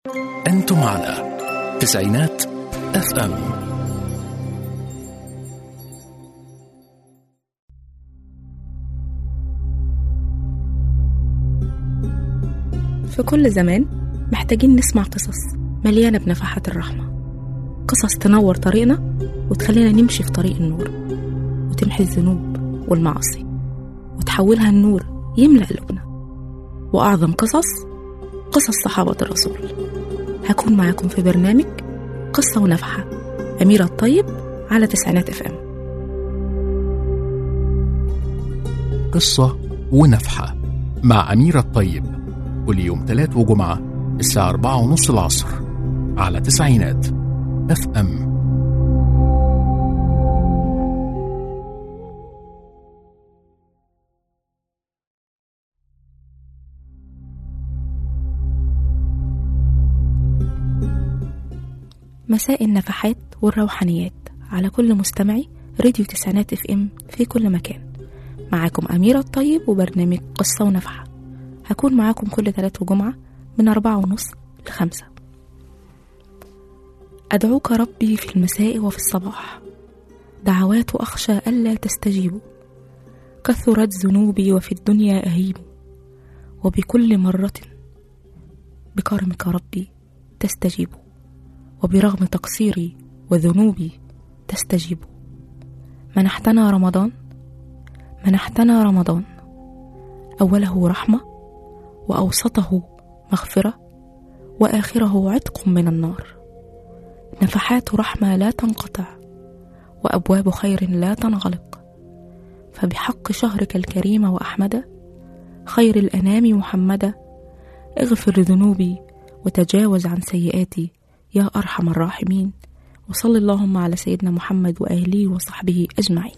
أنتم على تسعينات اف ام في كل زمان محتاجين نسمع قصص مليانة بنفحات الرحمة قصص تنور طريقنا وتخلينا نمشي في طريق النور وتمحي الذنوب والمعاصي وتحولها النور يملأ قلوبنا وأعظم قصص قصص صحابة الرسول هكون معاكم في برنامج قصة ونفحة أميرة الطيب على تسعينات اف ام قصة ونفحة مع أميرة الطيب كل يوم تلات وجمعة الساعة أربعة ونص العصر على تسعينات اف ام مساء النفحات والروحانيات على كل مستمعي راديو تسعينات اف ام في كل مكان معاكم أميرة الطيب وبرنامج قصة ونفحة هكون معاكم كل تلات وجمعة من أربعة ونص لخمسة أدعوك ربي في المساء وفي الصباح دعوات أخشى ألا تستجيبوا كثرت ذنوبي وفي الدنيا أهيب وبكل مرة بكرمك ربي تستجيب وبرغم تقصيري وذنوبي تستجيب منحتنا رمضان منحتنا رمضان أوله رحمة وأوسطه مغفرة وآخره عتق من النار نفحات رحمة لا تنقطع وأبواب خير لا تنغلق فبحق شهرك الكريم وأحمد خير الأنام محمدا اغفر ذنوبي وتجاوز عن سيئاتي يا أرحم الراحمين وصل اللهم على سيدنا محمد وآله وصحبه أجمعين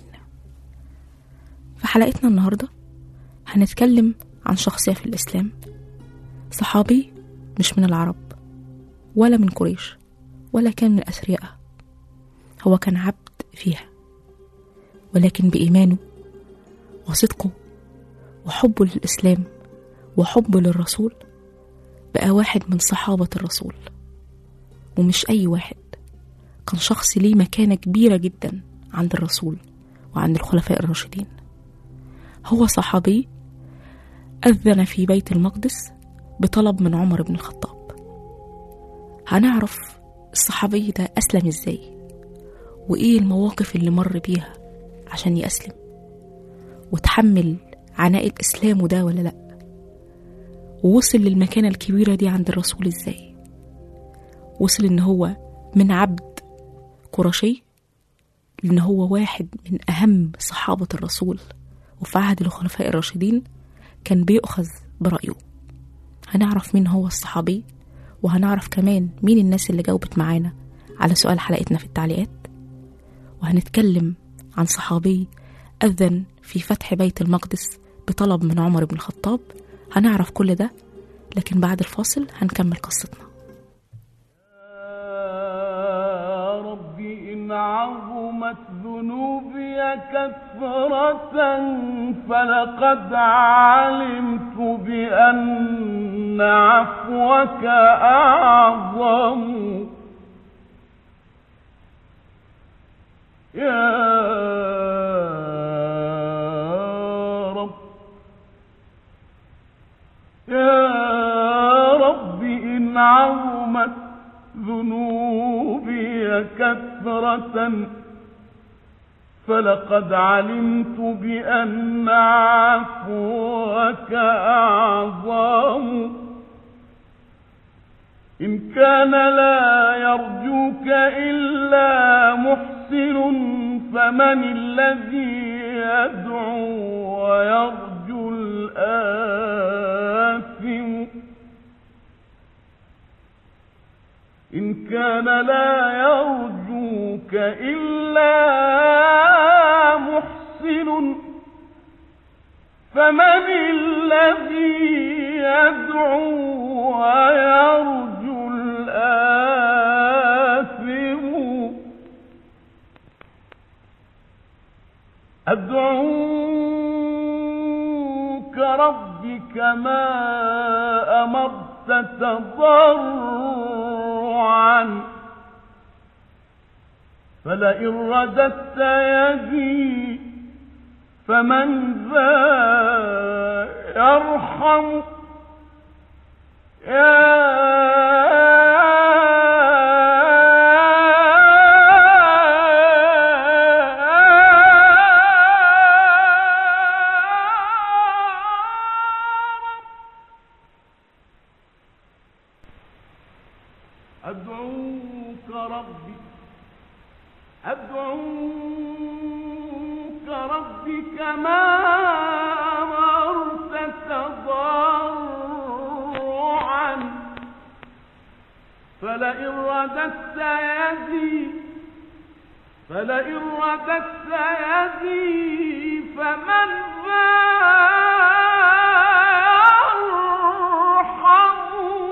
في حلقتنا النهاردة هنتكلم عن شخصية في الإسلام صحابي مش من العرب ولا من قريش ولا كان من أثريائها هو كان عبد فيها ولكن بإيمانه وصدقه وحبه للإسلام وحبه للرسول بقى واحد من صحابة الرسول ومش أي واحد كان شخص ليه مكانة كبيرة جدا عند الرسول وعند الخلفاء الراشدين هو صحابي أذن في بيت المقدس بطلب من عمر بن الخطاب هنعرف الصحابي ده أسلم إزاي وإيه المواقف اللي مر بيها عشان يأسلم وتحمل عناء إسلامه ده ولا لأ ووصل للمكانة الكبيرة دي عند الرسول إزاي وصل إن هو من عبد قرشي لأن هو واحد من أهم صحابة الرسول وفي عهد الخلفاء الراشدين كان بيؤخذ برأيه هنعرف مين هو الصحابي وهنعرف كمان مين الناس اللي جاوبت معانا على سؤال حلقتنا في التعليقات وهنتكلم عن صحابي أذن في فتح بيت المقدس بطلب من عمر بن الخطاب هنعرف كل ده لكن بعد الفاصل هنكمل قصتنا يا رب إن عظمت ذنوبي كثرة فلقد علمت بأن عفوك أعظم يا رب يا رب إن عظمت ذنوبي كثرة فلقد علمت بأن عفوك أعظم إن كان لا يرجوك إلا محسن فمن الذي يدعو ويرجو الآثم إن كان لا يرجوك إلا محسن فمن الذي يدعو ويرجو الآثم أدعوك ربي كما أمرت تضرعا فلئن رددت يدي فمن ذا يرحم أدعوك ربي أدعوك ربي كما أمرت تضرعا فلئن رددت يدي فلئن رددت يدي فمن ذا يرحم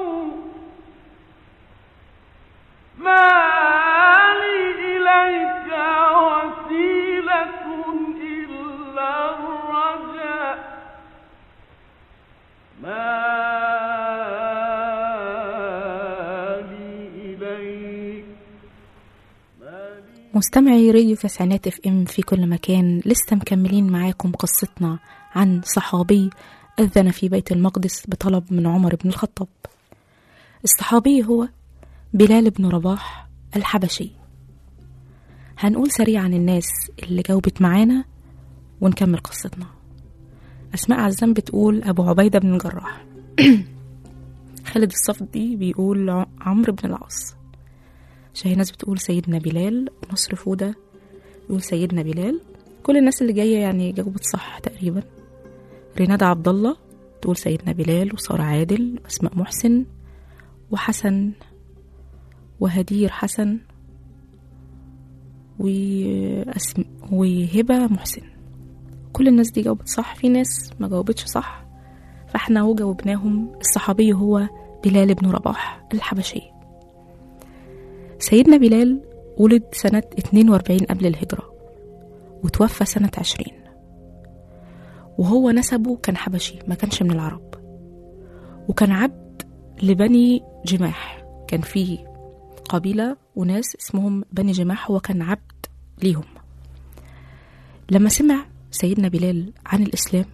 ما لي إليك وسيلة إلا الرجاء ما لي إليك ما لي مستمعي راديو تسعينات اف ام في كل مكان لسه مكملين معاكم قصتنا عن صحابي أذن في بيت المقدس بطلب من عمر بن الخطاب الصحابي هو بلال بن رباح الحبشي هنقول سريعا الناس اللي جاوبت معانا ونكمل قصتنا أسماء عزام بتقول أبو عبيدة بن الجراح خالد الصفدي بيقول ع- عمرو بن العاص شاهناز بتقول سيدنا بلال نصر فودة بيقول سيدنا بلال كل الناس اللي جاية يعني جاوبت صح تقريبا ريناد عبد الله تقول سيدنا بلال وسارة عادل وأسماء محسن وحسن وهدير حسن وأسم... وهبة محسن كل الناس دي جاوبت صح في ناس ما جاوبتش صح فاحنا اهو جاوبناهم الصحابي هو بلال بن رباح الحبشي سيدنا بلال ولد سنة 42 قبل الهجرة وتوفى سنة 20 وهو نسبه كان حبشي ما كانش من العرب وكان عبد لبني جماح كان في قبيلة وناس اسمهم بني جماح هو كان عبد ليهم لما سمع سيدنا بلال عن الإسلام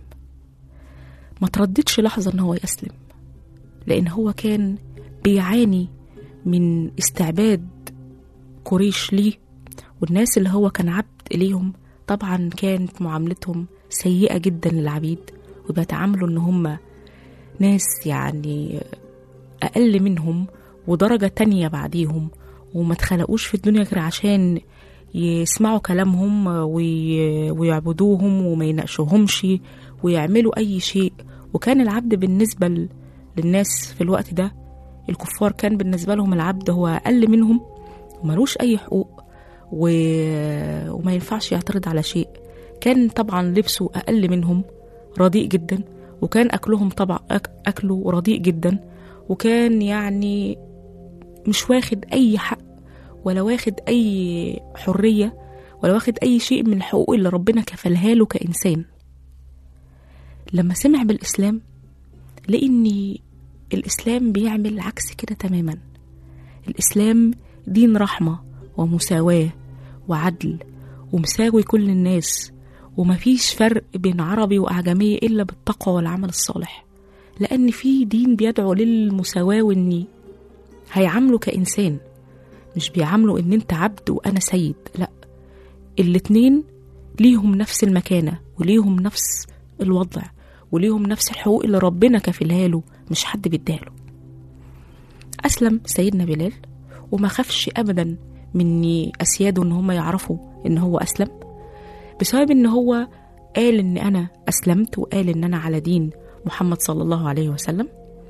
ما ترددش لحظة إن هو يسلم لأن هو كان بيعاني من استعباد قريش ليه والناس اللي هو كان عبد إليهم طبعا كانت معاملتهم سيئة جدا للعبيد وبيتعاملوا إن هم ناس يعني أقل منهم ودرجة تانية بعديهم وما اتخلقوش في الدنيا غير عشان يسمعوا كلامهم وي... ويعبدوهم وما يناقشوهمش ويعملوا أي شيء وكان العبد بالنسبة ل... للناس في الوقت ده الكفار كان بالنسبة لهم العبد هو أقل منهم وملوش أي حقوق و... وما ينفعش يعترض على شيء كان طبعا لبسه أقل منهم رديء جدا وكان أكلهم طبعا أك... أكله رديء جدا وكان يعني مش واخد أي حق ولا واخد أي حرية ولا واخد أي شيء من الحقوق اللي ربنا كفلها له كإنسان لما سمع بالإسلام لقي إن الإسلام بيعمل عكس كده تماما الإسلام دين رحمة ومساواة وعدل ومساوي كل الناس ومفيش فرق بين عربي وأعجمي إلا بالتقوى والعمل الصالح لأن في دين بيدعو للمساواة وإني هيعامله كإنسان مش بيعامله إن أنت عبد وأنا سيد لأ الاتنين ليهم نفس المكانة وليهم نفس الوضع وليهم نفس الحقوق اللي ربنا كفلها له مش حد بيديها أسلم سيدنا بلال وما خافش أبدا من أسياده إن هم يعرفوا إن هو أسلم بسبب إن هو قال إن أنا أسلمت وقال إن أنا على دين محمد صلى الله عليه وسلم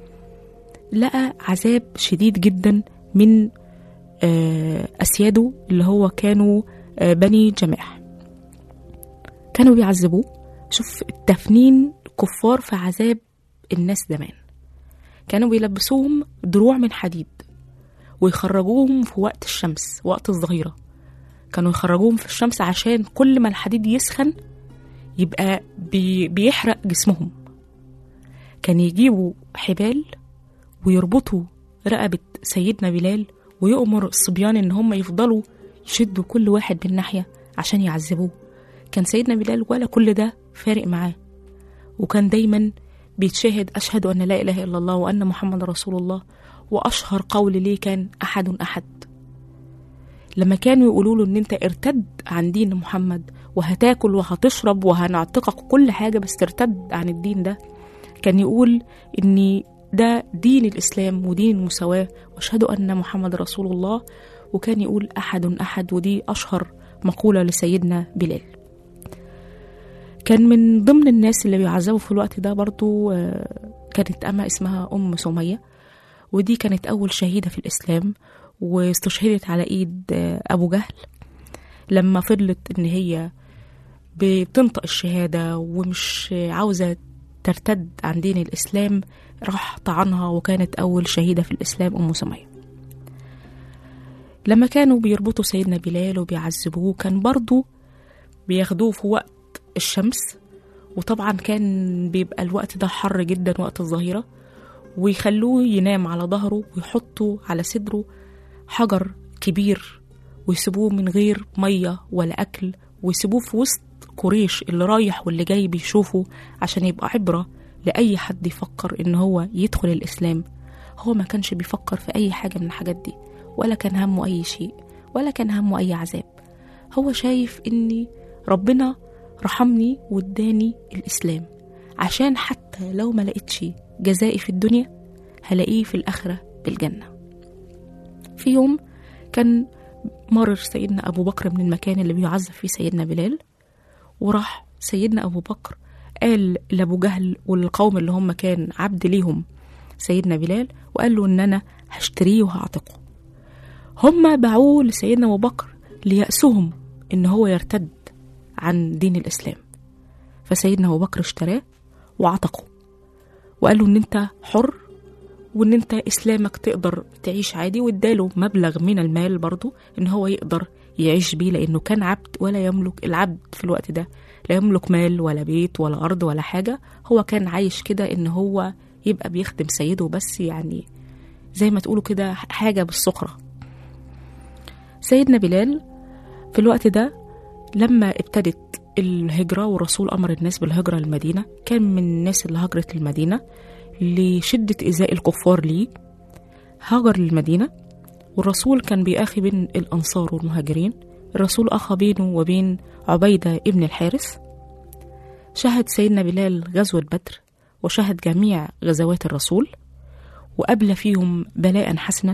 لقى عذاب شديد جدا من آه، أسياده اللي هو كانوا آه، بني جماح كانوا بيعذبوه شوف التفنين كفار في عذاب الناس زمان كانوا بيلبسوهم دروع من حديد ويخرجوهم في وقت الشمس وقت الظهيرة كانوا يخرجوهم في الشمس عشان كل ما الحديد يسخن يبقى بي بيحرق جسمهم كان يجيبوا حبال ويربطوا رقبة سيدنا بلال ويؤمر الصبيان إن هم يفضلوا يشدوا كل واحد من ناحية عشان يعذبوه كان سيدنا بلال ولا كل ده فارق معاه وكان دايما بيتشاهد أشهد أن لا إله إلا الله وأن محمد رسول الله وأشهر قول ليه كان أحد أحد لما كانوا يقولوا له إن أنت ارتد عن دين محمد وهتاكل وهتشرب وهنعتقك كل حاجة بس ترتد عن الدين ده كان يقول إن ده دين الإسلام ودين المساواة وأشهد أن محمد رسول الله وكان يقول أحد أحد ودي أشهر مقولة لسيدنا بلال كان من ضمن الناس اللي بيعذبوا في الوقت ده برضو آه، كانت أما اسمها أم سمية ودي كانت أول شهيدة في الإسلام واستشهدت على إيد آه، أبو جهل لما فضلت إن هي بتنطق الشهادة ومش عاوزة ترتد عن دين الإسلام راح طعنها وكانت أول شهيدة في الإسلام أم سمية لما كانوا بيربطوا سيدنا بلال وبيعذبوه كان برضو بياخدوه في وقت الشمس وطبعا كان بيبقى الوقت ده حر جدا وقت الظهيرة ويخلوه ينام على ظهره ويحطوا على صدره حجر كبير ويسيبوه من غير مية ولا أكل ويسيبوه في وسط قريش اللي رايح واللي جاي بيشوفه عشان يبقى عبرة لأي حد يفكر إن هو يدخل الإسلام هو ما كانش بيفكر في أي حاجة من الحاجات دي ولا كان همه أي شيء ولا كان همه أي عذاب هو شايف إني ربنا رحمني واداني الإسلام عشان حتى لو ما لقيتش جزائي في الدنيا هلاقيه في الآخرة بالجنة في يوم كان مرر سيدنا أبو بكر من المكان اللي بيعذب فيه سيدنا بلال وراح سيدنا أبو بكر قال لأبو جهل والقوم اللي هم كان عبد ليهم سيدنا بلال وقال له إن أنا هشتريه وهعتقه هم باعوه لسيدنا أبو بكر ليأسهم إن هو يرتد عن دين الإسلام فسيدنا أبو بكر اشتراه وعتقه وقال له إن أنت حر وإن أنت إسلامك تقدر تعيش عادي واداله مبلغ من المال برضه إن هو يقدر يعيش بيه لأنه كان عبد ولا يملك العبد في الوقت ده لا يملك مال ولا بيت ولا أرض ولا حاجة هو كان عايش كده إن هو يبقى بيخدم سيده بس يعني زي ما تقولوا كده حاجة بالسخرة سيدنا بلال في الوقت ده لما ابتدت الهجرة والرسول أمر الناس بالهجرة للمدينة كان من الناس اللي هجرت المدينة لشدة إزاء الكفار ليه هاجر للمدينة والرسول كان بيأخي بين الأنصار والمهاجرين الرسول أخى بينه وبين عبيدة ابن الحارث شهد سيدنا بلال غزوة بدر وشهد جميع غزوات الرسول وأبلى فيهم بلاء حسنا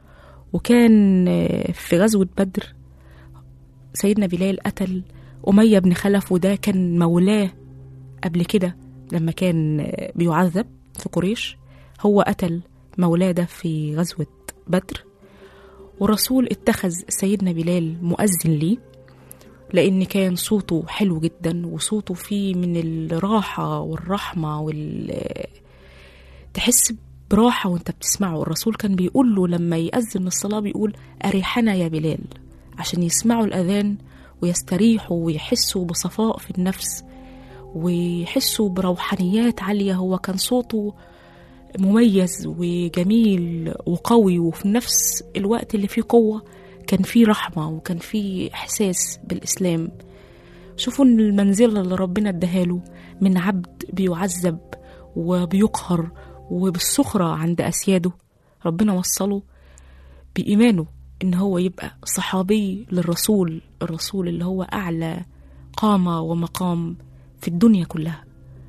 وكان في غزوة بدر سيدنا بلال قتل أمية بن خلف وده كان مولاه قبل كده لما كان بيعذب في قريش هو قتل مولاه ده في غزوة بدر والرسول اتخذ سيدنا بلال مؤذن ليه لأن كان صوته حلو جدا وصوته فيه من الراحة والرحمة وال تحس براحة وانت بتسمعه الرسول كان بيقول له لما يأذن الصلاة بيقول أريحنا يا بلال عشان يسمعوا الأذان ويستريحوا ويحسوا بصفاء في النفس ويحسوا بروحانيات عالية هو كان صوته مميز وجميل وقوي وفي نفس الوقت اللي فيه قوة كان فيه رحمة وكان فيه إحساس بالإسلام شوفوا إن المنزلة اللي ربنا اداهاله من عبد بيعذب وبيقهر وبالسخرة عند أسياده ربنا وصله بإيمانه إن هو يبقى صحابي للرسول الرسول اللي هو أعلى قامة ومقام في الدنيا كلها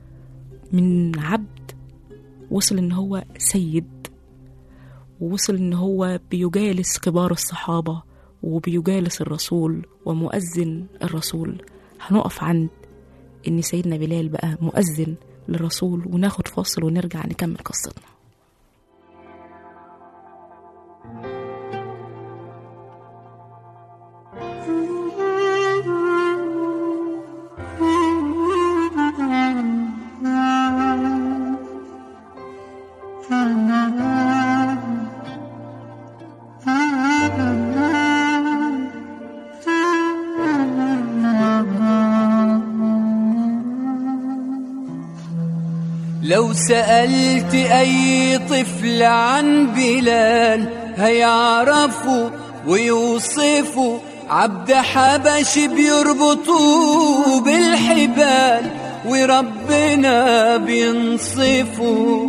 من عبد وصل إن هو سيد ووصل إن هو بيجالس كبار الصحابة وبيجالس الرسول ومؤذن الرسول هنقف عند إن سيدنا بلال بقى مؤذن للرسول وناخد فاصل ونرجع نكمل قصتنا لو سألت أي طفل عن بلال هيعرفوا ويوصفوا عبد حبش بيربطوه بالحبال وربنا بينصفه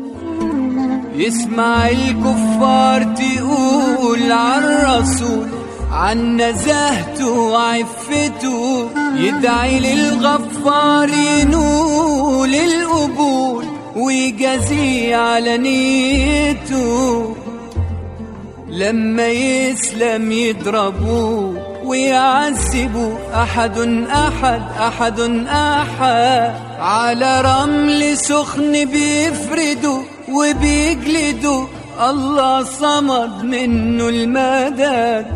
يسمع الكفار تقول عن الرسول عن نزاهته وعفته يدعي للغفار ينول القبول ويجازيه على نيته لما يسلم يضربوه ويعذبوا أحد أحد أحد أحد على رمل سخن بيفردوا وبيجلدوا الله صمد منه المدد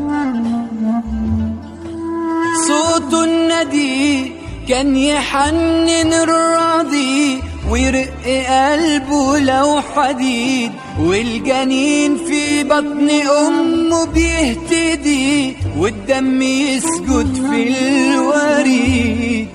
صوت الندي كان يحنن الراضي ويرق قلبه لو حديد والجنين في بطن أمه بيهتدي والدم يسجد في الوريد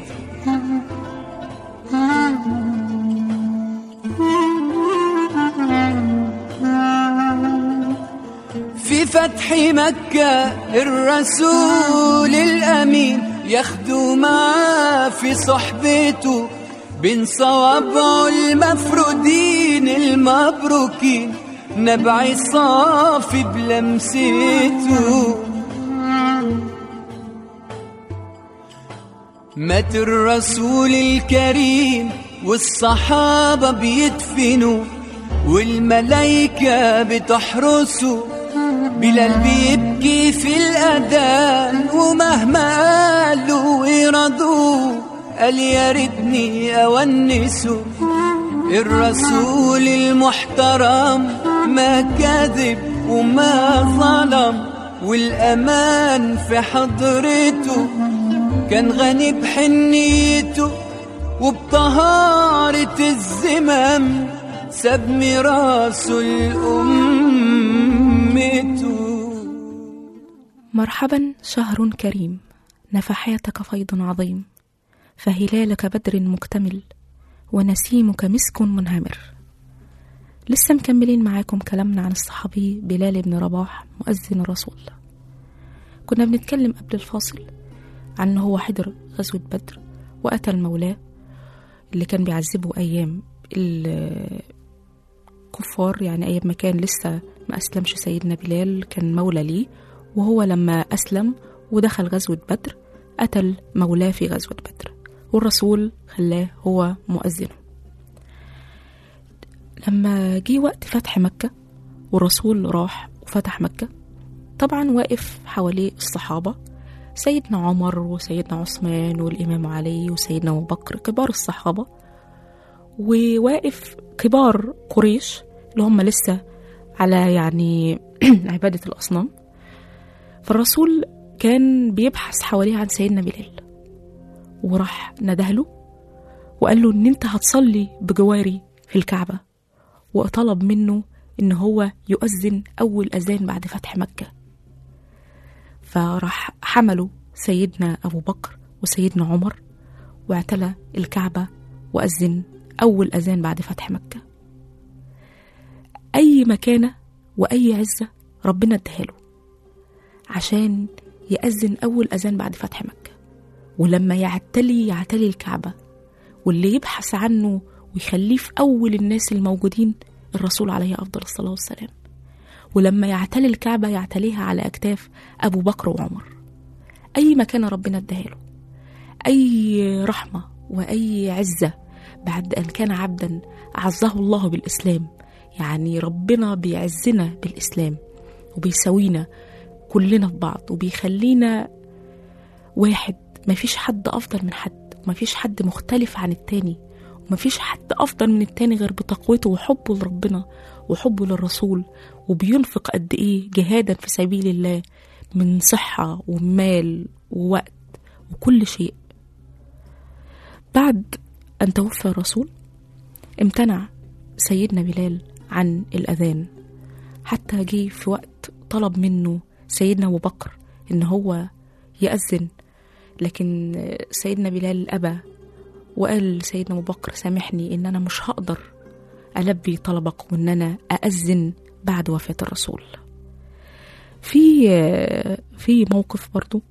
في فتح مكة الرسول الأمين ياخدوا معاه في صحبته بين صوابعه المفرودين المبروكين نبع صافي بلمسته مات الرسول الكريم والصحابة بيدفنوا والملايكة بتحرسه بلال بيبكي في الأذان ومهما قالوا ويرضوه قال يا ريتني أونسه الرسول المحترم ما كذب وما ظلم والأمان في حضرته كان غني بحنيته وبطهارة الزمام ساب ميراثه لأمته مرحبا شهر كريم نفحاتك فيض عظيم فهلالك بدر مكتمل ونسيمك مسك منهمر لسه مكملين معاكم كلامنا عن الصحابي بلال بن رباح مؤذن الرسول كنا بنتكلم قبل الفاصل عن ان هو حضر غزوة بدر وقتل مولاه اللي كان بيعذبه أيام الكفار يعني أيام ما كان لسه ما أسلمش سيدنا بلال كان مولى ليه وهو لما أسلم ودخل غزوة بدر قتل مولاه في غزوة بدر والرسول خلاه هو مؤذنه لما جه وقت فتح مكة والرسول راح وفتح مكة طبعا واقف حواليه الصحابة سيدنا عمر وسيدنا عثمان والإمام علي وسيدنا أبو بكر كبار الصحابة وواقف كبار قريش اللي هم لسه على يعني عبادة الأصنام فالرسول كان بيبحث حواليه عن سيدنا بلال وراح ندهله وقال له ان انت هتصلي بجواري في الكعبة وطلب منه ان هو يؤذن اول اذان بعد فتح مكة فراح حمله سيدنا ابو بكر وسيدنا عمر واعتلى الكعبة وأذن أول أذان بعد فتح مكة أي مكانة وأي عزة ربنا اداها عشان يأذن أول أذان بعد فتح مكة ولما يعتلي يعتلي الكعبة واللي يبحث عنه ويخليه في أول الناس الموجودين الرسول عليه أفضل الصلاة والسلام ولما يعتلي الكعبة يعتليها على أكتاف أبو بكر وعمر أي مكان ربنا اداها أي رحمة وأي عزة بعد أن كان عبدا أعزه الله بالإسلام يعني ربنا بيعزنا بالإسلام وبيسوينا كلنا في بعض وبيخلينا واحد مفيش حد أفضل من حد ومفيش حد مختلف عن التاني ومفيش حد أفضل من التاني غير بتقوته وحبه لربنا وحبه للرسول وبينفق قد إيه جهادا في سبيل الله من صحة ومال ووقت وكل شيء بعد أن توفى الرسول امتنع سيدنا بلال عن الأذان حتى جه في وقت طلب منه سيدنا أبو بكر إن هو يأذن لكن سيدنا بلال أبى وقال لسيدنا أبو بكر سامحني إن أنا مش هقدر ألبي طلبك وإن أنا أأذن بعد وفاة الرسول في في موقف برضو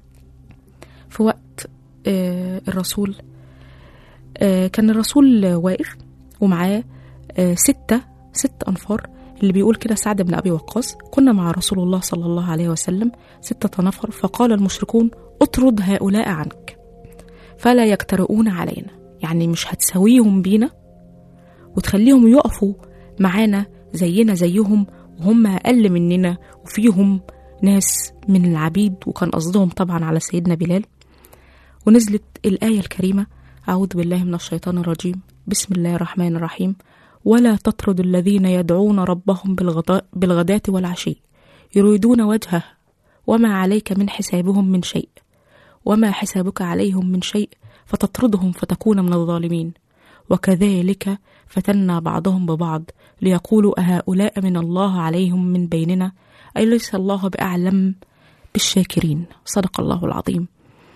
في وقت آه، الرسول آه، كان الرسول واقف ومعاه آه، ستة ست أنفار اللي بيقول كده سعد بن أبي وقاص كنا مع رسول الله صلى الله عليه وسلم ستة نفر فقال المشركون اطرد هؤلاء عنك فلا يجترؤون علينا يعني مش هتساويهم بينا وتخليهم يقفوا معانا زينا زيهم وهم أقل مننا وفيهم ناس من العبيد وكان قصدهم طبعا على سيدنا بلال ونزلت الآية الكريمة أعوذ بالله من الشيطان الرجيم بسم الله الرحمن الرحيم ولا تطرد الذين يدعون ربهم بالغداء, بالغداة والعشي يريدون وجهه وما عليك من حسابهم من شيء وما حسابك عليهم من شيء فتطردهم فتكون من الظالمين وكذلك فتنا بعضهم ببعض ليقولوا أهؤلاء من الله عليهم من بيننا أي ليس الله بأعلم بالشاكرين صدق الله العظيم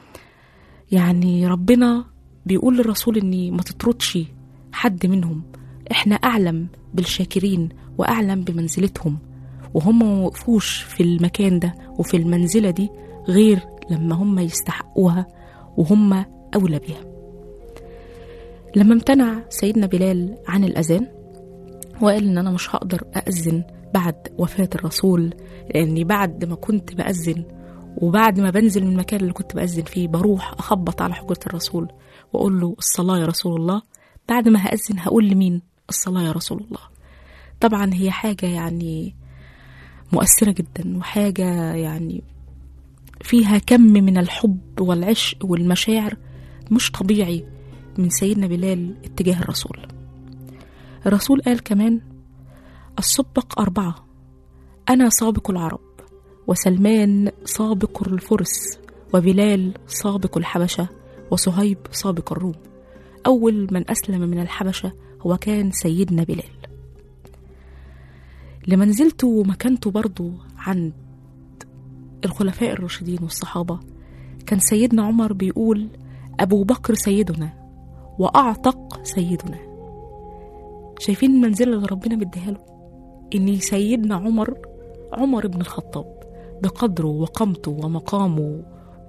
يعني ربنا بيقول للرسول اني ما تطردش حد منهم احنا اعلم بالشاكرين واعلم بمنزلتهم وهم ما وقفوش في المكان ده وفي المنزلة دي غير لما هم يستحقوها وهم أولى بها لما امتنع سيدنا بلال عن الأذان وقال إن أنا مش هقدر أأذن بعد وفاة الرسول لأني بعد ما كنت بأذن وبعد ما بنزل من المكان اللي كنت بأذن فيه بروح أخبط على حجرة الرسول وأقول له الصلاة يا رسول الله بعد ما هأذن هقول لمين الصلاة يا رسول الله طبعا هي حاجة يعني مؤثرة جدا وحاجة يعني فيها كم من الحب والعشق والمشاعر مش طبيعي من سيدنا بلال اتجاه الرسول الرسول قال كمان السبق أربعة أنا سابق العرب وسلمان سابق الفرس وبلال سابق الحبشة وصهيب سابق الروم أول من أسلم من الحبشة هو كان سيدنا بلال لمنزلته ومكانته برضو عند الخلفاء الراشدين والصحابة كان سيدنا عمر بيقول أبو بكر سيدنا وأعتق سيدنا شايفين المنزلة اللي ربنا مديها له إن سيدنا عمر عمر بن الخطاب بقدره وقامته ومقامه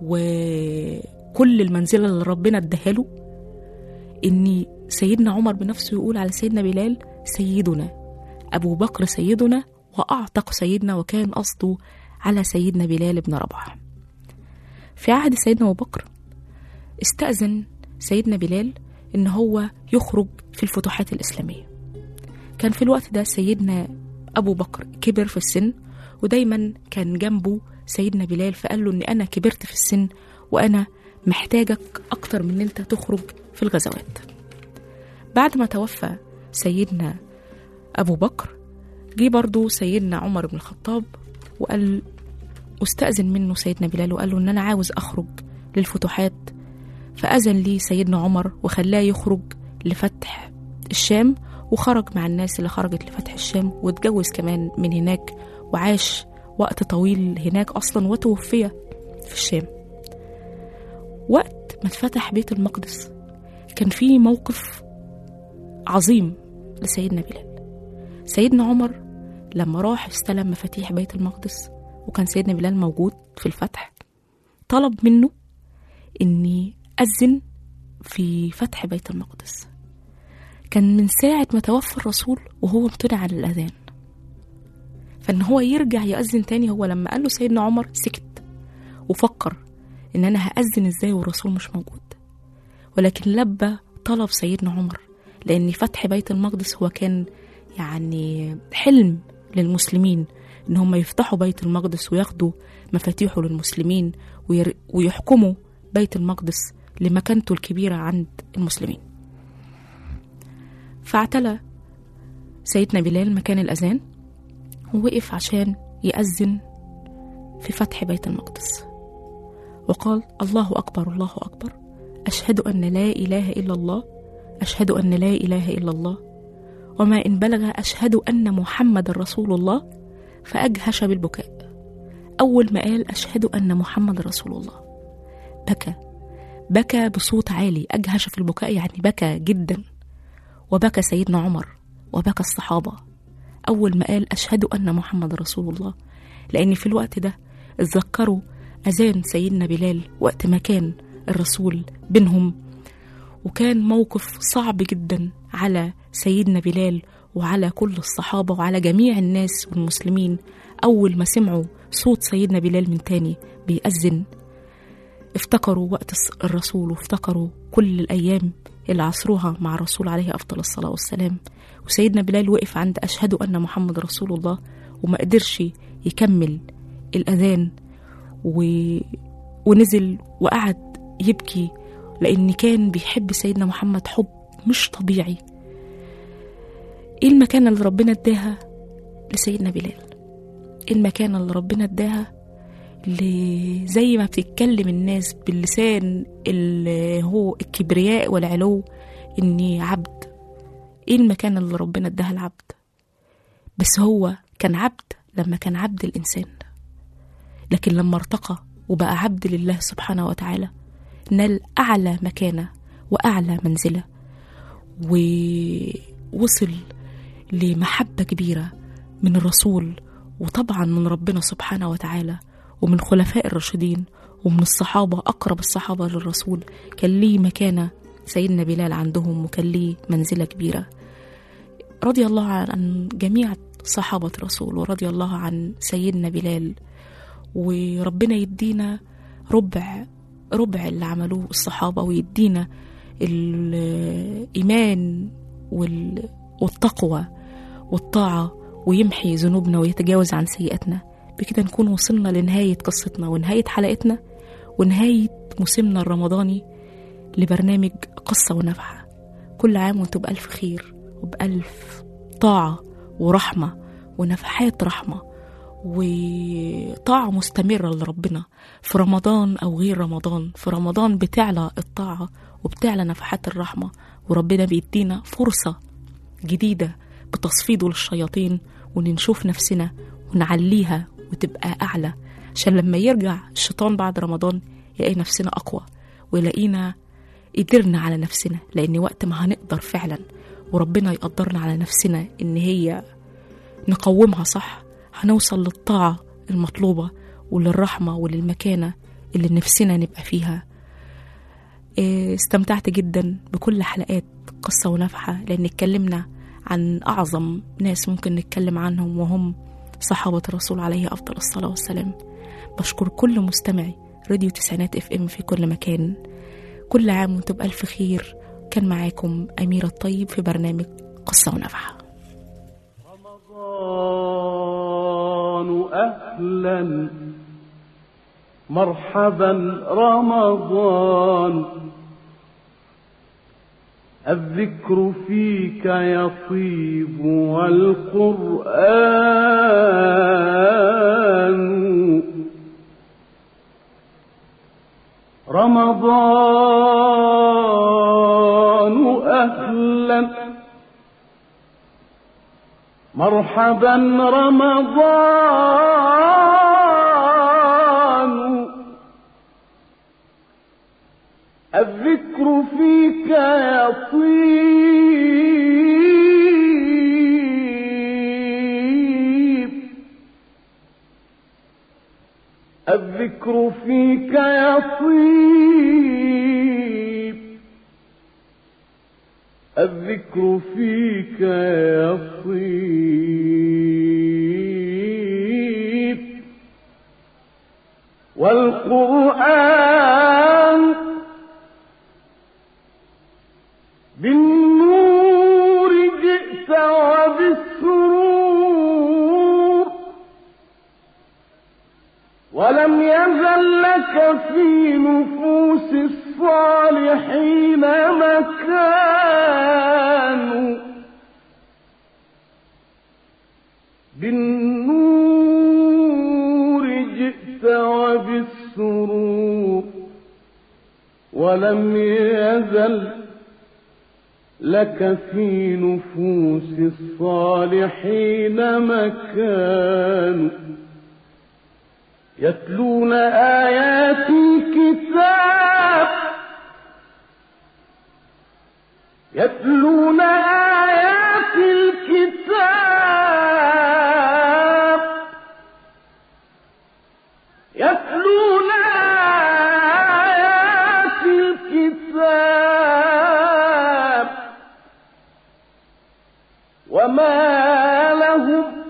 وكل المنزلة اللي ربنا اداها له إن سيدنا عمر بنفسه يقول على سيدنا بلال سيدنا أبو بكر سيدنا وأعتق سيدنا وكان قصده على سيدنا بلال بن رباح في عهد سيدنا أبو بكر استأذن سيدنا بلال إن هو يخرج في الفتوحات الإسلامية كان في الوقت ده سيدنا أبو بكر كبر في السن ودايما كان جنبه سيدنا بلال فقال له إن أنا كبرت في السن وأنا محتاجك أكتر من إن أنت تخرج في الغزوات بعد ما توفى سيدنا أبو بكر جه برضه سيدنا عمر بن الخطاب وقال واستأذن منه سيدنا بلال وقال له إن أنا عاوز أخرج للفتوحات فأذن لي سيدنا عمر وخلاه يخرج لفتح الشام وخرج مع الناس اللي خرجت لفتح الشام واتجوز كمان من هناك وعاش وقت طويل هناك أصلا وتوفي في الشام وقت ما اتفتح بيت المقدس كان في موقف عظيم لسيدنا بلال سيدنا عمر لما راح استلم مفاتيح بيت المقدس وكان سيدنا بلال موجود في الفتح طلب منه اني اذن في فتح بيت المقدس كان من ساعة ما توفى الرسول وهو امتنع عن الأذان فإن هو يرجع يأذن تاني هو لما قال له سيدنا عمر سكت وفكر إن أنا هأذن إزاي والرسول مش موجود ولكن لبى طلب سيدنا عمر لأن فتح بيت المقدس هو كان يعني حلم للمسلمين إن هم يفتحوا بيت المقدس وياخدوا مفاتيحه للمسلمين وير... ويحكموا بيت المقدس لمكانته الكبيرة عند المسلمين فاعتلى سيدنا بلال مكان الأذان ووقف عشان يأذن في فتح بيت المقدس وقال الله أكبر الله أكبر أشهد أن لا إله إلا الله أشهد أن لا إله إلا الله وما إن بلغ أشهد أن محمد رسول الله فأجهش بالبكاء أول ما قال أشهد أن محمد رسول الله بكى بكى بصوت عالي أجهش في البكاء يعني بكى جدا وبكى سيدنا عمر وبكى الصحابة أول ما قال أشهد أن محمد رسول الله لأن في الوقت ده اتذكروا أذان سيدنا بلال وقت ما كان الرسول بينهم وكان موقف صعب جدا على سيدنا بلال وعلى كل الصحابة وعلى جميع الناس والمسلمين أول ما سمعوا صوت سيدنا بلال من تاني بيأذن افتكروا وقت الس- الرسول وافتكروا كل الأيام اللي عصروها مع الرسول عليه أفضل الصلاة والسلام وسيدنا بلال وقف عند أشهد أن محمد رسول الله وما قدرش يكمل الأذان و... ونزل وقعد يبكي لأن كان بيحب سيدنا محمد حب مش طبيعي ايه المكانة اللي ربنا اداها لسيدنا بلال ايه المكانة اللي ربنا اداها ل- زي ما بتتكلم الناس باللسان اللي هو الكبرياء والعلو اني عبد ايه المكانة اللي ربنا اداها العبد بس هو كان عبد لما كان عبد الانسان لكن لما ارتقى وبقى عبد لله سبحانه وتعالى نال اعلى مكانه واعلى منزله ووصل لمحبه كبيره من الرسول وطبعا من ربنا سبحانه وتعالى ومن خلفاء الراشدين ومن الصحابه اقرب الصحابه للرسول كان ليه مكانه سيدنا بلال عندهم وكان ليه منزله كبيره رضي الله عن جميع صحابه الرسول ورضي الله عن سيدنا بلال وربنا يدينا ربع ربع اللي عملوه الصحابة ويدينا الإيمان وال- والتقوى والطاعة ويمحي ذنوبنا ويتجاوز عن سيئاتنا بكده نكون وصلنا لنهاية قصتنا ونهاية حلقتنا ونهاية موسمنا الرمضاني لبرنامج قصة ونفحة كل عام وانتم بألف خير وبألف طاعة ورحمة ونفحات رحمة وطاعة مستمرة لربنا في رمضان أو غير رمضان في رمضان بتعلى الطاعة وبتعلى نفحات الرحمة وربنا بيدينا فرصة جديدة بتصفيده للشياطين وإن نشوف نفسنا ونعليها وتبقى أعلى عشان لما يرجع الشيطان بعد رمضان يلاقي نفسنا أقوى ويلاقينا قدرنا على نفسنا لأن وقت ما هنقدر فعلا وربنا يقدرنا على نفسنا إن هي نقومها صح هنوصل للطاعة المطلوبة وللرحمة وللمكانة اللي نفسنا نبقى فيها إيه، استمتعت جدا بكل حلقات قصة ونفحة لأن اتكلمنا عن أعظم ناس ممكن نتكلم عنهم وهم صحابة الرسول عليه أفضل الصلاة والسلام بشكر كل مستمعي راديو تسعينات اف ام في كل مكان كل عام وانتم بألف خير كان معاكم أميرة الطيب في برنامج قصة ونفحة رمضان أهلا مرحبا رمضان الذكر فيك يطيب والقرآن رمضان أهلا مرحبا رمضان الذكر فيك يطيب الذكر فيك يطيب الذكر فيك يطيب والقرآن بالنور جئت وبالسرور ولم يزل لك في نفوس الصالحين مكان بالنور جئت وبالسرور ولم يزل لك في نفوس الصالحين مكان يتلون آيات الكتاب يتلون آيات الكتاب يتلون آيات الكتاب وما لهم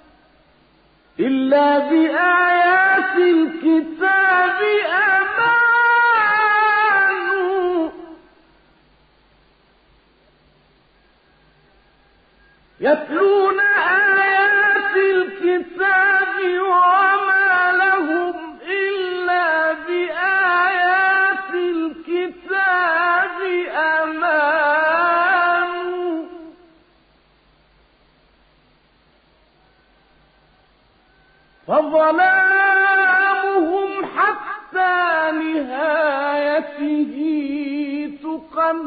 إلا بآيات الكتاب أمان يتلون آيات الكتاب وما لهم إلا بآيات الكتاب أمان فظلامهم حتى نهايته تقن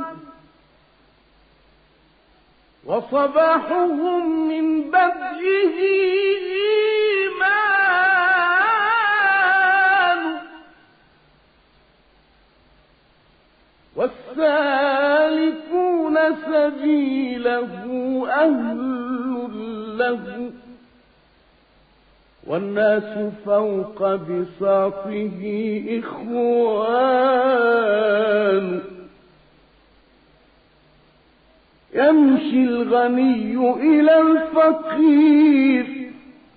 وصباحهم من بدئه إيمان والسالكون سبيله أهل له والناس فوق بساطه إخوان يمشي الغني إلى الفقير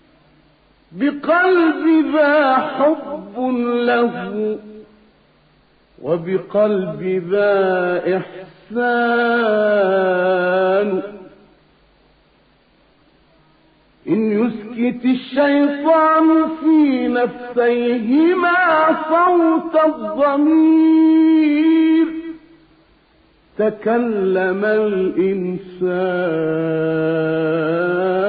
بقلب ذا حب له وبقلب ذا إحسان إن يسكت الشيطان في نفسيهما صوت الضمير تكلم الإنسان